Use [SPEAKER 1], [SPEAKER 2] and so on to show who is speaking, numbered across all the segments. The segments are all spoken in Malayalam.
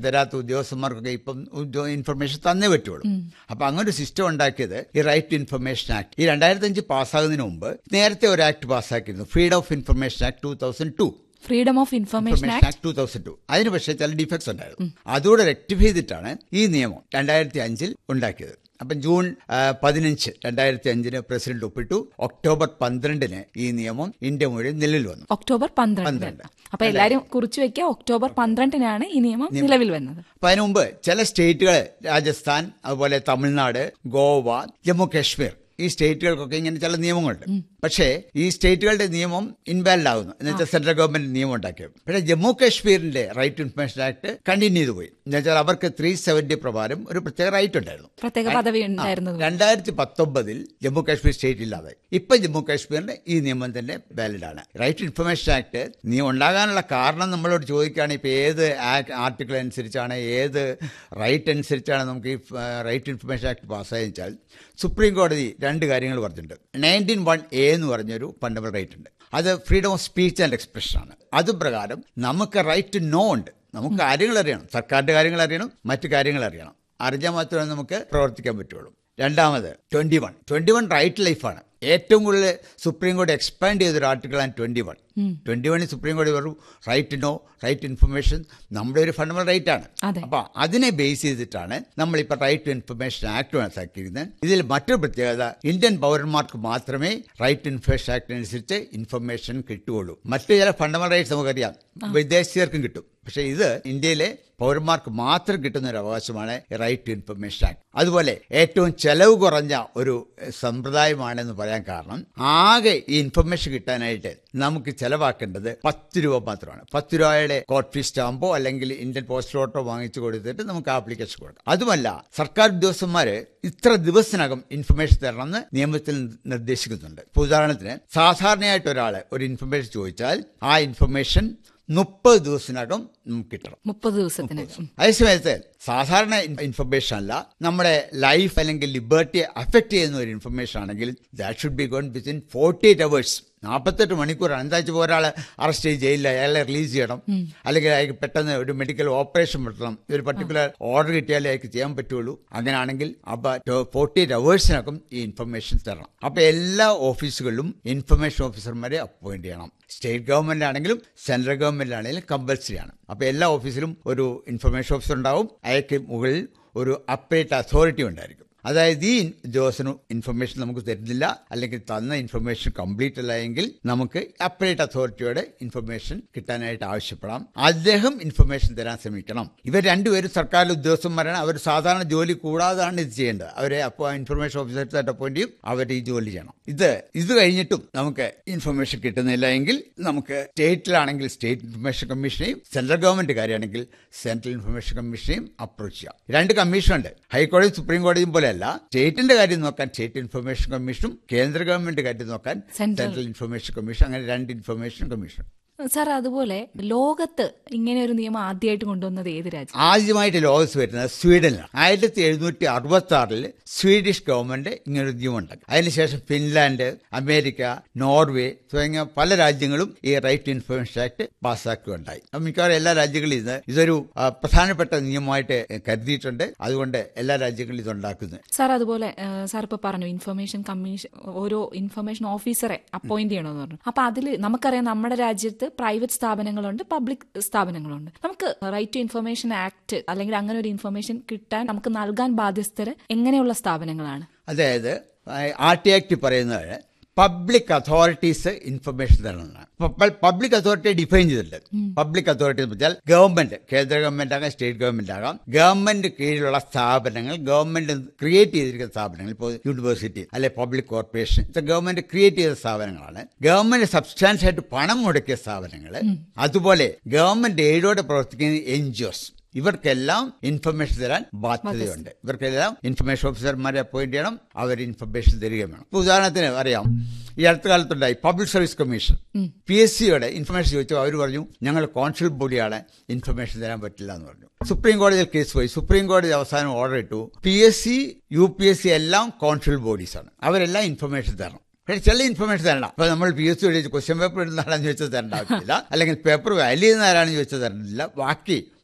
[SPEAKER 1] തരാത്ത ഉദ്യോഗസ്ഥന്മാർക്കൊക്കെ ഇപ്പം ഉദ്യോ- ഇൻഫർമേഷൻ തന്നേ പറ്റുള്ളൂ അപ്പൊ അങ്ങനെ ഒരു സിസ്റ്റം ഉണ്ടാക്കിയത് ഈ റൈറ്റ് ടു ഇൻഫർമേഷൻ ആക്ട് ഈ രണ്ടായിരത്തി അഞ്ച് പാസ്സാകുന്നതിന് മുമ്പ് നേരത്തെ ഒരു ആക്ട് പാസ്സാക്കിയിരുന്നു freedom of information act two thousand two
[SPEAKER 2] freedom of information
[SPEAKER 1] information
[SPEAKER 2] act
[SPEAKER 1] act two thousand two അതിന് പക്ഷേ ചില ഡിഫക്ട്സ് ഉണ്ടായിരുന്നു അതുകൂടെ റെക്ടിഫൈ ചെയ്തിട്ടാണ് ഈ നിയമം രണ്ടായിരത്തി അഞ്ചിൽ ഉണ്ടാക്കിയത് അപ്പം ജൂൺ ആ, പതിനഞ്ച് രണ്ടായിരത്തി അഞ്ചിന് പ്രസിഡന്റ് ഒപ്പിട്ടു ഒക്ടോബർ പന്ത്രണ്ടിന് ഈ നിയമം ഇന്ത്യ മുഴുവൻ നിലവിൽ വന്നു
[SPEAKER 2] ഒക്ടോബർ പന്ത്രണ്ട്
[SPEAKER 1] പന്ത്രണ്ട്.
[SPEAKER 2] അപ്പൊ എല്ലാരും കുറിച്ചു വെക്കുക ഒക്ടോബർ പന്ത്രണ്ടിനാണ് ഈ നിയമം നിലവിൽ വന്നത്
[SPEAKER 1] അപ്പൊ അതിനു മുമ്പ് ചില സ്റ്റേറ്റുകൾ രാജസ്ഥാൻ അതുപോലെ തമിഴ്നാട് ഗോവ ജമ്മു കാശ്മീർ ഈ സ്റ്റേറ്റുകൾക്കൊക്കെ ഇങ്ങനെ ചില നിയമങ്ങളുണ്ട് പക്ഷേ ഈ സ്റ്റേറ്റുകളുടെ നിയമം ഇൻവാലിഡ് ആകുന്നു എന്ന് വെച്ചാൽ സെൻട്രൽ ഗവൺമെന്റ് നിയമം ഉണ്ടാക്കിയത് പക്ഷേ ജമ്മു കാശ്മീരിന്റെ right to information act continue ചെയ്തു പോയി എന്ന് വെച്ചാൽ അവർക്ക് ത്രീ സെവന്റി പ്രകാരം ഒരു പ്രത്യേക റൈറ്റ് ഉണ്ടായിരുന്നു
[SPEAKER 2] പ്രത്യേക പദവി ഉണ്ടായിരുന്നത്
[SPEAKER 1] രണ്ടായിരത്തി പത്തൊമ്പതിൽ ജമ്മു കാശ്മീർ സ്റ്റേറ്റ് ഇല്ലാതെ ഇപ്പൊ ജമ്മു കാശ്മീരിന്റെ ഈ നിയമം തന്നെ വാലിഡ് ആണ് റൈറ്റ് ടു ഇൻഫർമേഷൻ ആക്ട് നീ ഉണ്ടാകാനുള്ള കാരണം നമ്മളോട് ചോദിക്കുകയാണ് ഇപ്പൊ ഏത് ആർട്ടിക്കിൾ അനുസരിച്ചാണ് ഏത് റൈറ്റ് അനുസരിച്ചാണ് നമുക്ക് ഈ റൈറ്റ് ടു ഇൻഫർമേഷൻ ആക്ട് പാസ്സായെന്ന് വെച്ചാൽ സുപ്രീം കോടതി രണ്ട് കാര്യങ്ങൾ പറഞ്ഞിട്ടുണ്ട് നയൻറ്റീൻ വൺ എ എന്ന് പറഞ്ഞൊരു ഫണ്ടമെന്റൽ റൈറ്റ് ഉണ്ട് അത് freedom of speech and expression ആണ് അതുപ്രകാരം നമുക്ക് റൈറ്റ് ടു നോ ഉണ്ട് നമുക്ക് കാര്യങ്ങൾ അറിയണം സർക്കാരിന്റെ കാര്യങ്ങൾ അറിയണം മറ്റു കാര്യങ്ങൾ അറിയണം അറിഞ്ഞാൽ മാത്രമേ നമുക്ക് പ്രവർത്തിക്കാൻ പറ്റുള്ളൂ രണ്ടാമത് twenty one twenty one right ലൈഫാണ് ഏറ്റവും കൂടുതൽ സുപ്രീം കോടതി എക്സ്പാൻഡ് ചെയ്തൊരു ആർട്ടിക്കിളാണ് ട്വന്റി വൺ ട്വന്റി വണ്ണിൽ സുപ്രീം കോടതി പറഞ്ഞു റൈറ്റ് നോ റൈറ്റ് ഇൻഫർമേഷൻ നമ്മുടെ ഒരു ഫണ്ടമെന്റൽ റൈറ്റ് ആണ്
[SPEAKER 2] അതെ.
[SPEAKER 1] അപ്പൊ അതിനെ ബേസ് ചെയ്തിട്ടാണ് നമ്മളിപ്പോൾ റൈറ്റ് ടു ഇൻഫർമേഷൻ ആക്ട് മനസ്സിലാക്കിയിരുന്നത് ഇതിൽ മറ്റൊരു പ്രത്യേകത ഇന്ത്യൻ പൗരന്മാർക്ക് മാത്രമേ റൈറ്റ് ടു ഇൻഫർമേഷൻ ആക്ട് അനുസരിച്ച് ഇൻഫർമേഷൻ കിട്ടുകയുള്ളൂ മറ്റു ചില ഫണ്ടമെന്റൽ റൈറ്റ്സ് നമുക്കറിയാം വിദേശീയർക്കും കിട്ടും പക്ഷേ ഇത് ഇന്ത്യയിലെ പൗരന്മാർക്ക് മാത്രം കിട്ടുന്ന ഒരു അവകാശമാണ് റൈറ്റ് ടു ഇൻഫർമേഷൻ ആക്ട് അതുപോലെ ഏറ്റവും ചെലവ് കുറഞ്ഞ ഒരു എഹ്, സമ്പ്രദായമാണെന്ന് പറയാൻ കാരണം ആകെ ഈ ഇൻഫർമേഷൻ കിട്ടാനായിട്ട് നമുക്ക് ചെലവാക്കേണ്ടത് പത്ത് രൂപ മാത്രമാണ് പത്ത് രൂപയുടെ കോട്ട് ഫീസ് സ്റ്റാമ്പോ അല്ലെങ്കിൽ ഇന്ത്യൻ പോസ്റ്റ് ഓട്ടോ വാങ്ങിച്ചു കൊടുത്തിട്ട് നമുക്ക് ആപ്ലിക്കേഷൻ കൊടുക്കാം അതുമല്ല സർക്കാർ ഉദ്യോഗസ്ഥന്മാര് ഇത്ര ദിവസത്തിനകം ഇൻഫർമേഷൻ തരണമെന്ന് നിയമത്തിൽ നിർദ്ദേശിക്കുന്നുണ്ട് ഇപ്പൊ ഉദാഹരണത്തിന് സാധാരണയായിട്ട് ഒരാൾ ഒരു ഇൻഫർമേഷൻ ചോദിച്ചാൽ ആ ഇൻഫർമേഷൻ മുപ്പത് ദിവസത്തിനകം നമുക്ക് കിട്ടണം
[SPEAKER 2] മുപ്പത് ദിവസത്തിനകം
[SPEAKER 1] അതേസമയത്ത് സാധാരണ ഇൻഫർമേഷൻ അല്ല നമ്മുടെ ലൈഫ് അല്ലെങ്കിൽ ലിബർട്ടിയെ അഫക്ട് ചെയ്യുന്ന ഒരു ഇൻഫർമേഷൻ ആണെങ്കിൽ that should be gone within forty eight hours നാൽപ്പത്തെട്ട് മണിക്കൂറാണ് എന്താ വെച്ചാൽ ഒരാളെ അറസ്റ്റ് ചെയ്ത് ജയിലിൽ അയാളെ റിലീസ് ചെയ്യണം അല്ലെങ്കിൽ അയാൾക്ക് പെട്ടെന്ന് ഒരു മെഡിക്കൽ ഓപ്പറേഷൻ പറ്റണം ഒരു പർട്ടിക്കുലർ ഓർഡർ കിട്ടിയാലേ അയാൾക്ക് ചെയ്യാൻ പറ്റുള്ളൂ അങ്ങനെയാണെങ്കിൽ അപ്പൊ ഫോർട്ടി എയ്റ്റ് അവേഴ്സിനകം ഈ ഇൻഫർമേഷൻ തരണം അപ്പൊ എല്ലാ ഓഫീസുകളിലും ഇൻഫർമേഷൻ ഓഫീസർമാരെ അപ്പോയിന്റ് ചെയ്യണം സ്റ്റേറ്റ് ഗവൺമെന്റ് ആണെങ്കിലും സെൻട്രൽ ഗവൺമെന്റ് ആണെങ്കിലും കമ്പൽസറി ആണ് അപ്പൊ എല്ലാ ഓഫീസിലും ഒരു ഇൻഫർമേഷൻ ഓഫീസർ ഉണ്ടാവും അയാൾക്ക് മുകളിൽ ഒരു അപ്പറേറ്റ് അതോറിറ്റി ഉണ്ടായിരിക്കും അതായത് ഈ ഉദ്യോഗസ്ഥന് ഇൻഫർമേഷൻ നമുക്ക് തരുന്നില്ല അല്ലെങ്കിൽ തന്ന ഇൻഫർമേഷൻ കംപ്ലീറ്റ് അല്ല എങ്കിൽ നമുക്ക് അപ്പറേറ്റ് അതോറിറ്റിയോട് ഇൻഫർമേഷൻ കിട്ടാനായിട്ട് ആവശ്യപ്പെടാം അദ്ദേഹം ഇൻഫർമേഷൻ തരാൻ ശ്രമിക്കണം ഇവർ രണ്ടുപേരും സർക്കാർ ഉദ്യോഗസ്ഥന്മാരാണ് അവർ സാധാരണ ജോലി കൂടാതാണ് ഇത് ചെയ്യേണ്ടത് അവരെ അപ്പോൾ ഇൻഫർമേഷൻ ഓഫീസർസായിട്ട് അപ്പോയിന്റ് ചെയ്യും അവർ ഈ ജോലി ചെയ്യണം ഇത് ഇത് കഴിഞ്ഞിട്ടും നമുക്ക് ഇൻഫർമേഷൻ കിട്ടുന്നില്ല എങ്കിൽ നമുക്ക് സ്റ്റേറ്റിലാണെങ്കിൽ സ്റ്റേറ്റ് ഇൻഫർമേഷൻ കമ്മീഷനെയും സെൻട്രൽ ഗവൺമെന്റ് കാര്യമാണെങ്കിൽ സെൻട്രൽ ഇൻഫർമേഷൻ കമ്മീഷനെയും അപ്രോച്ച് ചെയ്യാം രണ്ട് കമ്മീഷനുണ്ട് ഹൈക്കോടതി സുപ്രീം കോടതിയും പോലെയല്ല സ്റ്റേറ്റിന്റെ കാര്യം നോക്കാൻ സ്റ്റേറ്റ് ഇൻഫർമേഷൻ കമ്മീഷനും കേന്ദ്ര ഗവൺമെന്റ് കാര്യം നോക്കാൻ
[SPEAKER 2] Central.
[SPEAKER 1] സെൻട്രൽ ഇൻഫർമേഷൻ കമ്മീഷൻ അങ്ങനെ രണ്ട് ഇൻഫർമേഷൻ കമ്മീഷൻ
[SPEAKER 2] സാർ അതുപോലെ ലോകത്ത് ഇങ്ങനെ ഒരു നിയമം ആദ്യമായിട്ട് കൊണ്ടുവന്നത് ഏത് രാജ്യം
[SPEAKER 1] ആദ്യമായിട്ട് ലോകത്ത് വരുന്നത് സ്വീഡനിലാണ് ആയിരത്തി എഴുന്നൂറ്റി അറുപത്തി ആറിൽ സ്വീഡിഷ് ഗവൺമെന്റ് ഇങ്ങനൊരു നിയമം ഉണ്ടാക്കി അതിനുശേഷം ഫിൻലാൻഡ് അമേരിക്ക നോർവേ തുടങ്ങിയ പല രാജ്യങ്ങളും ഈ റൈറ്റ് ടു ഇൻഫർമേഷൻ ആക്ട് പാസ്സാക്കുകയുണ്ടായി അപ്പം മിക്കവാറും എല്ലാ രാജ്യങ്ങളും ഇത് ഇതൊരു ആ, പ്രധാനപ്പെട്ട നിയമമായിട്ട് കരുതിയിട്ടുണ്ട് അതുകൊണ്ട് എല്ലാ രാജ്യങ്ങളും ഇത് ഉണ്ടാക്കുന്നത്
[SPEAKER 2] സാർ അതുപോലെ ആ, സാർ ഇപ്പൊ പറഞ്ഞു ഇൻഫർമേഷൻ കമ്മീഷൻ ഓരോ ഇൻഫർമേഷൻ ഓഫീസറെ അപ്പോയിന്റ് ചെയ്യണമെന്ന് പറഞ്ഞു അപ്പൊ അതിൽ നമുക്കറിയാം നമ്മുടെ രാജ്യത്ത് പ്രൈവറ്റ് സ്ഥാപനങ്ങളുണ്ട് പബ്ലിക് സ്ഥാപനങ്ങളുണ്ട് നമുക്ക് റൈറ്റ് ടു ഇൻഫർമേഷൻ ആക്ട് അല്ലെങ്കിൽ അങ്ങനെ ഒരു ഇൻഫർമേഷൻ കിട്ടാൻ നമുക്ക് നൽകാൻ ബാധ്യസ്ഥര് എങ്ങനെയുള്ള സ്ഥാപനങ്ങളാണ്
[SPEAKER 1] അതായത് ആർ ടി ആക്ട് പറയുന്നത് പബ്ലിക് അതോറിറ്റീസ് ഇൻഫർമേഷൻ തരണമെന്നാണ് പബ്ലിക് അതോറിറ്റി ഡിഫൈൻ ചെയ്തിട്ടുണ്ട് പബ്ലിക് അതോറിറ്റി എന്ന് വെച്ചാൽ ഗവൺമെന്റ് കേന്ദ്ര ഗവൺമെന്റ് ആകാം സ്റ്റേറ്റ് ഗവൺമെന്റ് ആകാം ഗവൺമെന്റ് കീഴിലുള്ള സ്ഥാപനങ്ങൾ ഗവൺമെന്റ് ക്രിയേറ്റ് ചെയ്തിരിക്കുന്ന സ്ഥാപനങ്ങൾ ഇപ്പോൾ യൂണിവേഴ്സിറ്റി അല്ലെ പബ്ലിക് കോർപ്പറേഷൻ ഇത് ഗവൺമെന്റ് ക്രിയേറ്റ് ചെയ്ത സ്ഥാപനങ്ങളാണ് ഗവൺമെന്റ് സബ്സ്റ്റാൻസ് ആയിട്ട് പണം മുടക്കിയ സ്ഥാപനങ്ങൾ അതുപോലെ ഗവൺമെന്റ് എയ്ഡോടെ പ്രവർത്തിക്കുന്ന എൻ ജി ഒസ് ഇവർക്കെല്ലാം ഇൻഫർമേഷൻ തരാൻ ബാധ്യതയുണ്ട് ഇവർക്കെല്ലാം ഇൻഫർമേഷൻ ഓഫീസർമാരെ അപ്പോയിന്റ് ചെയ്യണം അവർ ഇൻഫർമേഷൻ തരികയും വേണം ഇപ്പൊ ഉദാഹരണത്തിന് അറിയാം ഈ അടുത്ത കാലത്തുണ്ടായി public service commission P S സിയുടെ ഇൻഫർമേഷൻ ചോദിച്ചു അവർ പറഞ്ഞു ഞങ്ങൾ കോൺസുൽ ബോഡിയാണ് ഇൻഫർമേഷൻ തരാൻ പറ്റില്ല എന്ന് പറഞ്ഞു സുപ്രീം കോടതിയിൽ കേസ് പോയി സുപ്രീം കോടതി അവസാനം ഓർഡർ ഇട്ടു P S C U P S C എല്ലാം കോൺസുൽ ബോഡീസാണ് അവരെല്ലാം ഇൻഫർമേഷൻ തരണം പക്ഷേ ചില ഇൻഫർമേഷൻ തരണം അപ്പൊ നമ്മൾ P S C question paper ഇടുന്ന ആരാണെന്ന് ചോദിച്ചാൽ തരേണ്ട ആവശ്യമില്ല അല്ലെങ്കിൽ പേപ്പർ വാല്യൂ ചെയ്യുന്ന ആരാണെന്ന് ചോദിച്ചാൽ തരേണ്ടില്ല ബാക്കി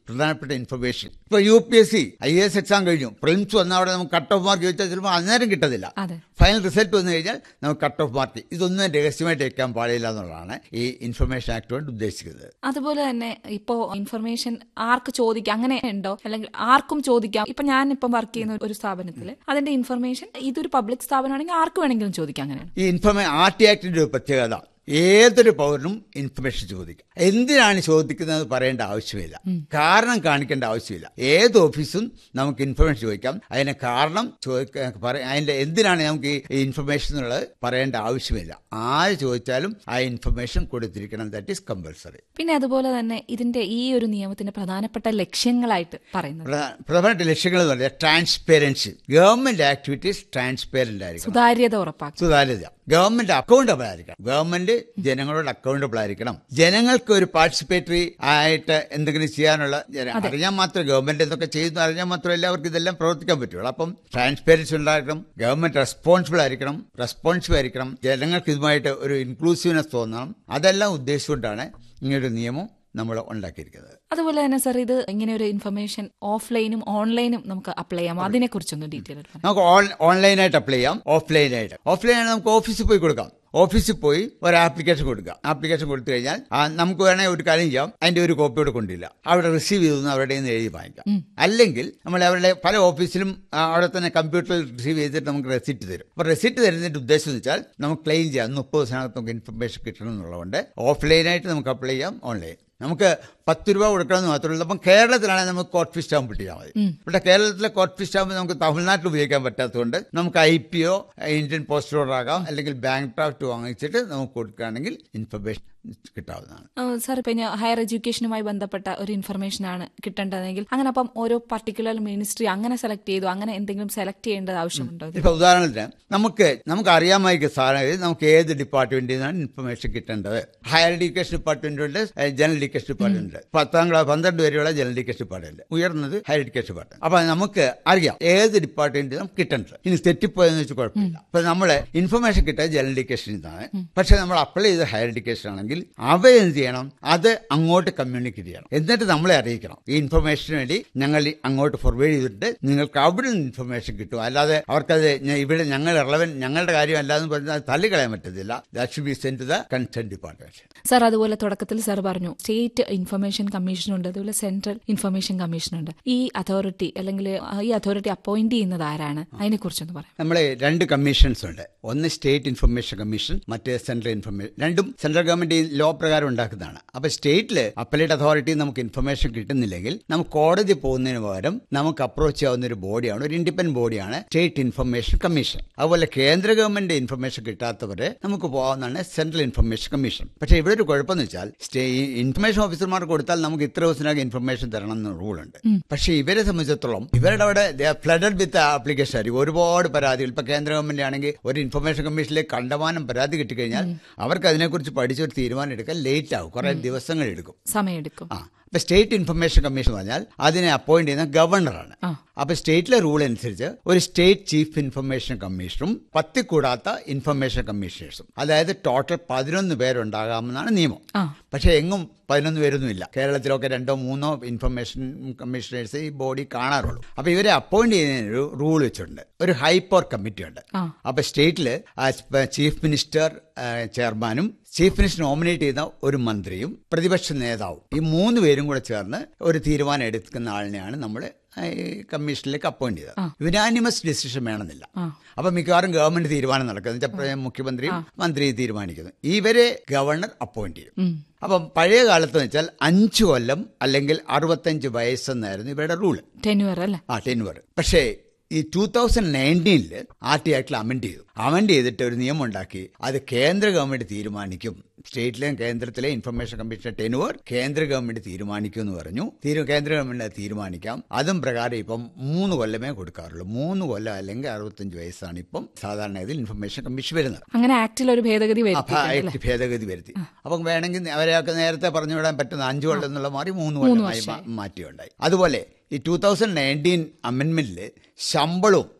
[SPEAKER 1] പ്രധാനപ്പെട്ട ഇൻഫർമേഷൻ ഇപ്പൊ U P S C I S exam കഴിഞ്ഞു പ്രിലിംസ് വന്ന അവിടെ നമുക്ക് കട്ട് ഓഫ് മാർക്ക് ചോദിച്ചാൽ ചിലപ്പോൾ അന്നേരം കിട്ടത്തില്ല
[SPEAKER 2] അതെ
[SPEAKER 1] ഫൈനൽ റിസൾട്ട് വന്നു കഴിഞ്ഞാൽ നമുക്ക് കട്ട് ഓഫ് മാർക്ക് ഇതൊന്നും രഹസ്യമായിട്ട് വെക്കാൻ പാടില്ല എന്നുള്ളതാണ് ഈ ഇൻഫർമേഷൻ ആക്ട് കൊണ്ട് ഉദ്ദേശിക്കുന്നത്
[SPEAKER 2] അതുപോലെ തന്നെ ഇപ്പോ ഇൻഫർമേഷൻ ആർക്ക് ചോദിക്കാം അങ്ങനെ ഉണ്ടോ അല്ലെങ്കിൽ ആർക്കും ചോദിക്കാം ഇപ്പൊ ഞാൻ ഇപ്പം വർക്ക് ചെയ്യുന്ന ഒരു സ്ഥാപനത്തിൽ അതിന്റെ ഇൻഫർമേഷൻ ഇതൊരു പബ്ലിക് സ്ഥാപനമാണെങ്കിൽ ആർക്ക് വേണമെങ്കിലും ചോദിക്കാം അങ്ങനെയാണ്
[SPEAKER 1] ഈ ഇൻഫർമേ ആർ ടി ആക്ടിന്റെ ഒരു പ്രത്യേകത ഏതൊരു പൗരനും ഇൻഫർമേഷൻ ചോദിക്കാം എന്തിനാണ് ചോദിക്കുന്നത് പറയേണ്ട ആവശ്യമില്ല കാരണം കാണിക്കേണ്ട ആവശ്യമില്ല ഏത് ഓഫീസും നമുക്ക് ഇൻഫർമേഷൻ ചോദിക്കാം അതിന് കാരണം ചോദിക്ക- പറ- അതിന്റെ എന്തിനാണ് നമുക്ക് ഈ ഇൻഫർമേഷൻ എന്നുള്ളത് പറയേണ്ട ആവശ്യമില്ല ആര് ചോദിച്ചാലും ആ ഇൻഫർമേഷൻ കൊടുത്തിരിക്കണം ദാറ്റ് ഈസ് കമ്പൽസറി
[SPEAKER 2] പിന്നെ അതുപോലെ തന്നെ ഇതിന്റെ ഈ ഒരു നിയമത്തിന്റെ പ്രധാനപ്പെട്ട ലക്ഷ്യങ്ങളായിട്ട് പറയുന്നത്
[SPEAKER 1] പ്രധാ- പ്രധാനപ്പെട്ട ലക്ഷ്യങ്ങൾ എന്ന് പറഞ്ഞാൽ ട്രാൻസ്പെറൻസി ഗവൺമെന്റ് ആക്ടിവിറ്റീസ് ട്രാൻസ്പെറന്റ് ആയിരിക്കണം
[SPEAKER 2] സുതാര്യത ഉറപ്പാക്കും
[SPEAKER 1] സുതാര്യത ഗവൺമെന്റ് അക്കൗണ്ടബിൾ ആയിരിക്കണം ഗവൺമെന്റ് ജനങ്ങളോട് അക്കൗണ്ടബിൾ ആയിരിക്കണം ജനങ്ങൾക്ക് ഒരു പാർട്ടിസിപ്പേറ്ററി ആയിട്ട് എന്തെങ്കിലും ചെയ്യാനുള്ള ജന- അറിയാൻ മാത്രമേ ഗവൺമെന്റ് എന്തൊക്കെ ചെയ്യുന്നു അറിഞ്ഞാൽ മാത്രമേ എല്ലാവർക്കും ഇതെല്ലാം പ്രവർത്തിക്കാൻ പറ്റുള്ളൂ അപ്പം ട്രാൻസ്പെറൻസി ഉണ്ടാക്കണം ഗവൺമെന്റ് റെസ്പോൺസിബിൾ ആയിരിക്കണം റെസ്പോൺസീവ് ആയിരിക്കണം ജനങ്ങൾക്ക് ഇതുമായിട്ട് ഒരു ഇൻക്ലൂസീവ്നെസ് തോന്നണം അതെല്ലാം ഉദ്ദേശിച്ചുകൊണ്ടാണ് ഇങ്ങനൊരു നിയമം നമ്മൾ ഉണ്ടാക്കിയിരിക്കുന്നത്
[SPEAKER 2] അതുപോലെ തന്നെ സർ ഇത് ഇങ്ങനെ ഒരു ഇൻഫർമേഷൻ ഓഫ്ലൈനും ഓൺലൈനും നമുക്ക് അപ്ലൈ ചെയ്യാം അതിനെ കുറിച്ചൊന്ന് ഡീറ്റെയിൽ എടുക്കാം
[SPEAKER 1] നമുക്ക് ഓൺ ഓൺലൈനായിട്ട് അപ്ലൈ ചെയ്യാം ഓഫ്ലൈനായിട്ട് ഓഫ്ലൈനായിട്ട് നമുക്ക് ഓഫീസിൽ പോയി കൊടുക്കാം ഓഫീസിൽ പോയി ഒരു ആപ്ലിക്കേഷൻ കൊടുക്കുക ആപ്ലിക്കേഷൻ കൊടുത്തു കഴിഞ്ഞാൽ ആ, നമുക്ക് വേണമെങ്കിൽ ഒരു കാര്യം ചെയ്യാം അതിന്റെ ഒരു കോപ്പി കൂടെ കൊണ്ടില്ല അവിടെ റിസീവ് ചെയ്തു അവരുടെ നിന്ന് എഴുതി വാങ്ങിക്കാം അല്ലെങ്കിൽ നമ്മൾ അവരുടെ പല ഓഫീസിലും ആ, അവിടെ തന്നെ കമ്പ്യൂട്ടറിൽ റിസീവ് ചെയ്തിട്ട് നമുക്ക് റെസിപ്റ്റ് തരും അപ്പോൾ റെസിപ്റ്റ് തരുന്നതിന്റെ ഉദ്ദേശം എന്ന് വെച്ചാൽ നമുക്ക് ക്ലെയിം ചെയ്യാം മുപ്പത് ദിവസത്തിനകത്ത് നമുക്ക് ഇൻഫർമേഷൻ കിട്ടണം എന്നുള്ളതുകൊണ്ട് ഓഫ്ലൈനായിട്ട് നമുക്ക് അപ്ലൈ ചെയ്യാം ഓൺലൈൻ നമുക്ക് പത്ത് രൂപ കൊടുക്കണമെന്ന് മാത്രമല്ല അപ്പം കേരളത്തിലാണെങ്കിൽ നമുക്ക് കോട്ട് ഫീസ് സ്റ്റാമ്പ് കിട്ടിയാൽ മതി ഇവിടെ കേരളത്തിലെ കോട്ട് ഫീസ് സ്റ്റാമ്പ് നമുക്ക് തമിഴ്നാട്ടിൽ ഉപയോഗിക്കാൻ പറ്റാത്തതുകൊണ്ട് നമുക്ക് I P O Indian post order ആകാം അല്ലെങ്കിൽ ബാങ്ക് ഡ്രാഫ്റ്റ് വാങ്ങിച്ചിട്ട് നമുക്ക് കൊടുക്കുകയാണെങ്കിൽ ഇൻഫർമേഷൻ കിട്ടാവുന്നതാണ്
[SPEAKER 2] ആ, സാർ പിന്നെ ഹയർ എഡ്യൂക്കേഷനുമായി ബന്ധപ്പെട്ട ഒരു ഇൻഫർമേഷൻ ആണ് കിട്ടേണ്ടതെങ്കിൽ അങ്ങനെ അപ്പം ഓരോ പർട്ടിക്കുലർ മിനിസ്ട്രി അങ്ങനെ സെലക്ട് ചെയ്തു അങ്ങനെ എന്തെങ്കിലും സെലക്ട് ചെയ്യേണ്ടത് ആവശ്യമുണ്ടോ ഇതിൽ?
[SPEAKER 1] ഇപ്പൊ ഉദാഹരണത്തിന് നമുക്ക് നമുക്ക് അറിയാമായിരിക്കും സാധനം നമുക്ക് ഏത് ഡിപ്പാർട്ട്മെന്റിൽ നിന്നാണ് ഇൻഫർമേഷൻ കിട്ടേണ്ടത് ഹയർ എഡ്യൂക്കേഷൻ ഡിപ്പാർട്ട്മെന്റ് ഉണ്ട് ഏഹ് ജനറൽ എഡ്യൂക്കേഷൻ ഡിപ്പാർട്ട്മെന്റ് ഉണ്ട് പത്താം ക്ലാസ് പന്ത്രണ്ട് വരെയുള്ള ജനറൽ എഡ്യൂക്കേഷൻ ഡിപ്പാർട്ട്മെന്റ് ഉയർന്നത് ഹയർ എഡ്യൂക്കേഷൻ ഡിപ്പാർട്ട്മെന്റ് അപ്പൊ നമുക്ക് അറിയാം ഏത് ഡിപ്പാർട്ട്മെന്റിൽ നമുക്ക് കിട്ടേണ്ടത് ഇനി തെറ്റിപ്പോയെന്ന് വെച്ചാൽ കുഴപ്പമില്ല അപ്പൊ നമ്മള് ഇൻഫർമേഷൻ കിട്ടിയത് ജനറൽ എഡ്യൂക്കേഷനിൽ നിന്നാണ് പക്ഷെ നമ്മൾ അപ്ലൈ ചെയ്ത ഹയർ എഡ്യൂക്കേഷൻ ആണെങ്കിൽ അവ എന്ത് ചെയ്യണം അത് അങ്ങോട്ട് കമ്മ്യൂണിക്കേറ്റ് ചെയ്യണം എന്നിട്ട് നമ്മളെ അറിയിക്കണം ഈ ഇൻഫർമേഷന് വേണ്ടി ഞങ്ങൾ ഈ അങ്ങോട്ട് ഫോർവേഡ് ചെയ്തിട്ട് നിങ്ങൾക്ക് അവിടെ നിന്ന് ഇൻഫർമേഷൻ കിട്ടും അല്ലാതെ അവർക്കത് ഞ- ഇവിടെ ഞങ്ങൾ റെലവൻ ഞങ്ങളുടെ കാര്യം അല്ലാന്ന് പറഞ്ഞാൽ അത് തള്ളിക്കളയാൻ പറ്റത്തില്ല that should be send to the concern department
[SPEAKER 2] sir അതുപോലെ തുടക്കത്തിൽ സാർ പറഞ്ഞു സ്റ്റേറ്റ് ഇൻഫർമേഷൻ കമ്മീഷൻ ഉണ്ട് അതുപോലെ സെൻട്രൽ ഇൻഫർമേഷൻ കമ്മീഷൻ ഉണ്ട് ഈ അതോറിറ്റി അല്ലെങ്കിൽ ഈ അതോറിറ്റി അപ്പോയിന്റ് ചെയ്യുന്നത് ആരാണ് അതിനെ കുറിച്ചൊന്ന് പറയാം
[SPEAKER 1] നമ്മളെ രണ്ട് കമ്മീഷൻസ് ഉണ്ട് ഒന്ന് സ്റ്റേറ്റ് ഇൻഫർമേഷൻ കമ്മീഷൻ മറ്റേ സെൻട്രൽ ഇൻഫർമേഷൻ രണ്ടും സെൻട്രൽ ഗവൺമെന്റ് ലോ പ്രകാരം ഉണ്ടാക്കുന്നതാണ് അപ്പൊ സ്റ്റേറ്റില് അപ്പലേറ്റ് അതോറിറ്റി നമുക്ക് ഇൻഫർമേഷൻ കിട്ടുന്നില്ലെങ്കിൽ നമുക്ക് കോടതി പോകുന്നതിന് പകരം നമുക്ക് അപ്രോച്ച് ചെയ്യാവുന്ന ഒരു ബോഡിയാണ് ഒരു ഇൻഡിപെൻഡന്റ് ബോഡിയാണ് സ്റ്റേറ്റ് ഇൻഫർമേഷൻ കമ്മീഷൻ അതുപോലെ കേന്ദ്ര ഗവൺമെന്റ് ഇൻഫർമേഷൻ കിട്ടാത്തവരെ നമുക്ക് പോകാവുന്നതാണ് സെൻട്രൽ ഇൻഫർമേഷൻ കമ്മീഷൻ പക്ഷേ ഇവിടെ ഒരു കുഴപ്പമെന്ന് വെച്ചാൽ സ്റ്റേ ഇൻഫർമേഷൻ ഓഫീസർമാർക്ക് കൊടുത്താൽ നമുക്ക് ഇത്ര ദിവസത്തിനകം ഇൻഫർമേഷൻ തരണം എന്ന റൂളുണ്ട് പക്ഷേ ഇവരെ സംബന്ധിച്ചിടത്തോളം ഇവരുടെ അവിടെ ഫ്ലഡഡ് വിത്ത് ആപ്ലിക്കേഷൻ ആയിരിക്കും ഒരുപാട് പരാതികൾ ഇപ്പൊ കേന്ദ്ര ഗവൺമെന്റ് ആണെങ്കിൽ ഒരു ഇൻഫർമേഷൻ കമ്മീഷനിലേക്ക് കണ്ടമാനം പരാതി കിട്ടിക്കഴിഞ്ഞാൽ അവർക്ക് അതിനെക്കുറിച്ച് പഠിച്ചൊരു തീരുമാനം എടുക്കാൻ ലേറ്റ് ആവും കുറെ ദിവസങ്ങൾ എടുക്കും
[SPEAKER 2] സമയമെടുക്കും
[SPEAKER 1] ആ ഇപ്പൊ സ്റ്റേറ്റ് ഇൻഫർമേഷൻ കമ്മീഷൻ എന്ന് പറഞ്ഞാൽ അതിനെ അപ്പോയിന്റ് ചെയ്യുന്ന ഗവർണറാണ്
[SPEAKER 2] ആ.
[SPEAKER 1] അപ്പൊ സ്റ്റേറ്റിലെ റൂൾ അനുസരിച്ച് ഒരു സ്റ്റേറ്റ് ചീഫ് ഇൻഫർമേഷൻ കമ്മീഷണറും പത്തിൽ കൂടാത്ത ഇൻഫർമേഷൻ കമ്മീഷണേഴ്സും അതായത് ടോട്ടൽ പതിനൊന്ന് പേരുണ്ടാകാമെന്നാണ് നിയമം
[SPEAKER 2] ആ
[SPEAKER 1] പക്ഷേ എങ്ങും പതിനൊന്ന് പേരൊന്നുമില്ല കേരളത്തിലൊക്കെ രണ്ടോ മൂന്നോ ഇൻഫർമേഷൻ കമ്മീഷണേഴ്സ് ഈ ബോഡി കാണാറുള്ളൂ അപ്പൊ ഇവരെ അപ്പോയിന്റ് ചെയ്യുന്നതിന് ഒരു റൂൾ വെച്ചിട്ടുണ്ട് ഒരു ഹൈപ്പർ കമ്മിറ്റി ഉണ്ട്
[SPEAKER 2] ആ.
[SPEAKER 1] അപ്പൊ സ്റ്റേറ്റില് ചീഫ് മിനിസ്റ്റർ ആ, ചെയർമാനും ചീഫ് മിനിസ്റ്റർ നോമിനേറ്റ് ചെയ്യുന്ന ഒരു മന്ത്രിയും പ്രതിപക്ഷ നേതാവും ഈ മൂന്ന് പേരും കൂടെ ചേർന്ന് ഒരു തീരുമാനം എടുക്കുന്ന ആളിനെയാണ് നമ്മൾ കമ്മീഷനിലേക്ക് അപ്പോയിന്റ് ചെയ്തത് യുനാനിമസ് ഡിസിഷൻ വേണമെന്നില്ല
[SPEAKER 2] ആ.
[SPEAKER 1] അപ്പൊ മിക്കവാറും ഗവൺമെന്റ് തീരുമാനം നടക്കുന്നത് വെച്ചാൽ മുഖ്യമന്ത്രിയും മന്ത്രിയും തീരുമാനിക്കുന്നു ഇവരെ ഗവർണർ അപ്പോയിന്റ് ചെയ്യും
[SPEAKER 2] ഉം.
[SPEAKER 1] അപ്പം പഴയ കാലത്ത് വെച്ചാൽ അഞ്ചു കൊല്ലം അല്ലെങ്കിൽ അറുപത്തഞ്ച് വയസ്സെന്നായിരുന്നു ഇവരുടെ റൂള്
[SPEAKER 2] ടെന്യൂർ അല്ലേ
[SPEAKER 1] ആ ടെൻവർ പക്ഷേ ഈ ടൂ തൗസൻഡ് നയൻറ്റീനില് ആർ ടി ആക്ടിൽ അമെൻഡ് ചെയ്തു അമെൻഡ് ചെയ്തിട്ട് ഒരു നിയമം ഉണ്ടാക്കി അത് കേന്ദ്ര ഗവൺമെന്റ് തീരുമാനിക്കും സ്റ്റേറ്റിലെയും കേന്ദ്രത്തിലെ ഇൻഫർമേഷൻ കമ്മീഷൻ ടെനുവർ കേന്ദ്ര ഗവൺമെന്റ് തീരുമാനിക്കും എന്ന് പറഞ്ഞു തീരു കേന്ദ്ര ഗവൺമെന്റ് അത് തീരുമാനിക്കാം അതും പ്രകാരം ഇപ്പം മൂന്ന് കൊല്ലമേ കൊടുക്കാറുള്ളൂ മൂന്ന് കൊല്ലം അല്ലെങ്കിൽ അറുപത്തഞ്ച് വയസ്സാണ് ഇപ്പം സാധാരണ ഇതിൽ ഇൻഫർമേഷൻ കമ്മീഷൻ വരുന്നത്
[SPEAKER 2] അങ്ങനെ ആക്ടിൽ ഒരു ഭേദഗതി
[SPEAKER 1] അപ്പൊ
[SPEAKER 2] വരുത്തിയിട്ടുണ്ട് അല്ലേ?
[SPEAKER 1] ആക്ട് ഭേദഗതി വരുത്തി അപ്പം വേണമെങ്കിൽ അവരെയൊക്കെ നേരത്തെ പറഞ്ഞു വിടാൻ പറ്റുന്ന അഞ്ചു കൊല്ലം എന്നുള്ള മാറി മൂന്ന് കൊല്ലമായി മാ- മാറ്റിയുണ്ടായി അതുപോലെ ഈ ടൂ തൗസൻഡ് നയൻറ്റീൻ അമെന്റ്മെന്റിൽ ശമ്പളവും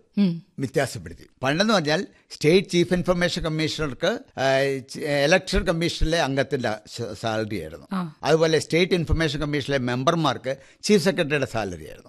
[SPEAKER 1] വ്യത്യാസപ്പെടുത്തി പണ്ടെന്ന് പറഞ്ഞാൽ സ്റ്റേറ്റ് ചീഫ് ഇൻഫർമേഷൻ കമ്മീഷണർക്ക് ഇലക്ഷൻ കമ്മീഷനിലെ അംഗത്തിന്റെ സാലറി ആയിരുന്നു അതുപോലെ സ്റ്റേറ്റ് ഇൻഫർമേഷൻ കമ്മീഷനിലെ മെമ്പർമാർക്ക് ചീഫ് സെക്രട്ടറിയുടെ സാലറി ആയിരുന്നു